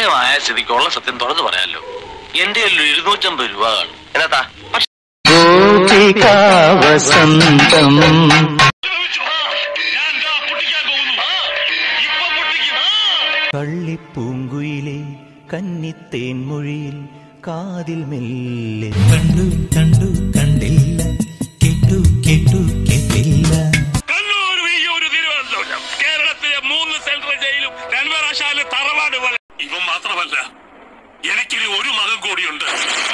സമയമായ സ്ഥിതിക്കുള്ള സത്യം തുറന്നു പറയാമല്ലോ എന്റെ കയ്യിൽ ഇരുന്നൂറ്റമ്പത് രൂപ കാണും എന്നാ വസന്തം കള്ളിപ്പൂങ്കുയിലെ കന്നിത്തേൻ മൊഴിയിൽ കാതിൽ മെല്ലെ കണ്ടു കണ്ടു കണ്ടില്ല കേട്ടു കേട്ടു കേട്ടില്ല കണ്ണൂർ ഒരു തിരുവനന്തപുരം കേരളത്തിലെ മൂന്ന് സെൻട്രൽ ജയിലും രൺവരാശാല തറവാട് പോലെ ഇവൻ മാത്രമല്ല എനിക്കിനി ഒരു മകൻ കൂടിയുണ്ട്